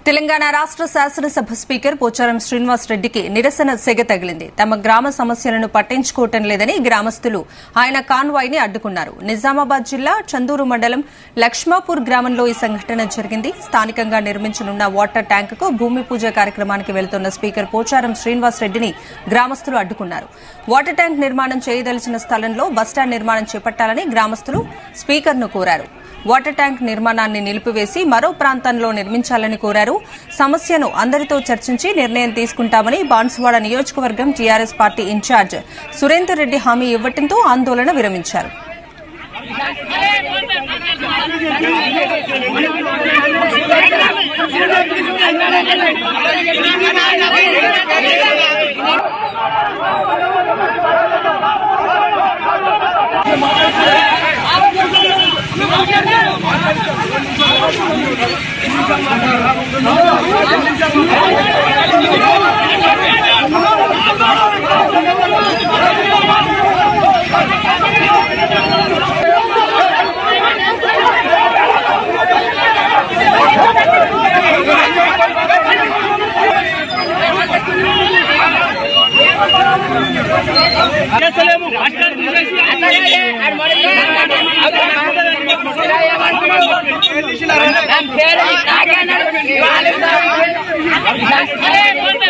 తెలంగాణ రాష్ట్ర శాసనసభ స్పీకర్ పోచారం శ్రీనివాస్ రెడ్డికి నిరసన సెగ తగిలింది తమ గ్రామ సమస్యలను పట్టించుకోవటం లేదని గ్రామస్తులు ఆయన కాన్వాయ్ ని అడ్డుకున్నారు నిజామాబాద్ జిల్లా చందూరు మండలం లక్ష్మాపూర్ గ్రామంలో ఈ సంఘటన జరిగింది స్థానికంగా నిర్మించనున్న వాటర్ ట్యాంకుకు భూమి పూజ కార్యక్రమానికి వెళ్తున్న స్పీకర్ పోచారం శ్రీనివాస్ రెడ్డిని గ్రామస్తులు అడ్డుకున్నారు వాటర్ ట్యాంక్ నిర్మాణం చేయదలిచిన స్థలంలో బస్టాండ్ నిర్మాణం చేపట్టాలని గ్రామస్తులు స్పీకర్ను కోరారు వాటర్ ట్యాంక్ నిర్మాణాన్ని నిలిపివేసి మరో ప్రాంతంలో నిర్మించాలని కోరారు సమస్యను అందరితో చర్చించి నిర్ణయం తీసుకుంటామని బాన్సువాడ నియోజకవర్గం TRS party incharge Surender Reddy హామీ ఇవ్వడంతో ఆందోళన విరమించారు చేస్తలేము మాస్టర్ తీసేసి అట్లా